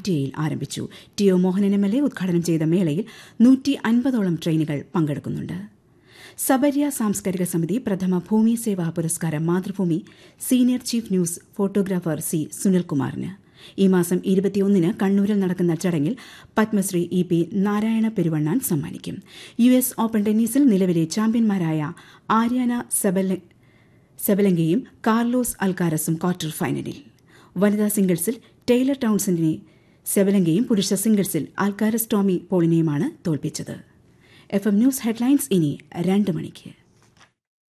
I ആരംഭിച്ചു T O Mohanan M L A ഉദ്ഘാടനം ചെയ്ത മേളയിൽ നൂറ്റി അൻപതോളം ട്രെയിനുകൾ പങ്കെടുക്കുന്നുണ്ട് സബര്യ സാംസ്കാരിക സമിതി പ്രഥമ ഭൂമി സേവാ പുരസ്കാരം Mathrubhumi senior chief news photographer C സുനിൽകുമാറിന് ഈ മാസം ഇരുപത്തിയൊന്നിന് കണ്ണൂരിൽ നടക്കുന്ന ചടങ്ങിൽ പത്മശ്രീ ഇ പി നാരായണ പെരുവണ്ണാൻ സമ്മാനിക്കും യു എസ് ഓപ്പൺ ടെന്നീസിൽ നിലവിലെ ചാമ്പ്യന്മാരായ ആര്യാന സെബല സെബലങ്കയും കാർലോസ് അൽക്കാരസും ക്വാർട്ടർ ഫൈനലിൽ വനിതാ സിംഗിൾസിൽ ടെയ്ലർ ടൌൺസന്റിനെ സെബലങ്കയും പുരുഷ സിംഗിൾസിൽ അൽക്കാരസ് ടോമി പോളിനെയുമാണ് തോൽപ്പിച്ചത് എഫ് എം ന്യൂസ് ഹെഡ്ലൈൻസ് ഇനി രണ്ട് മണിക്ക്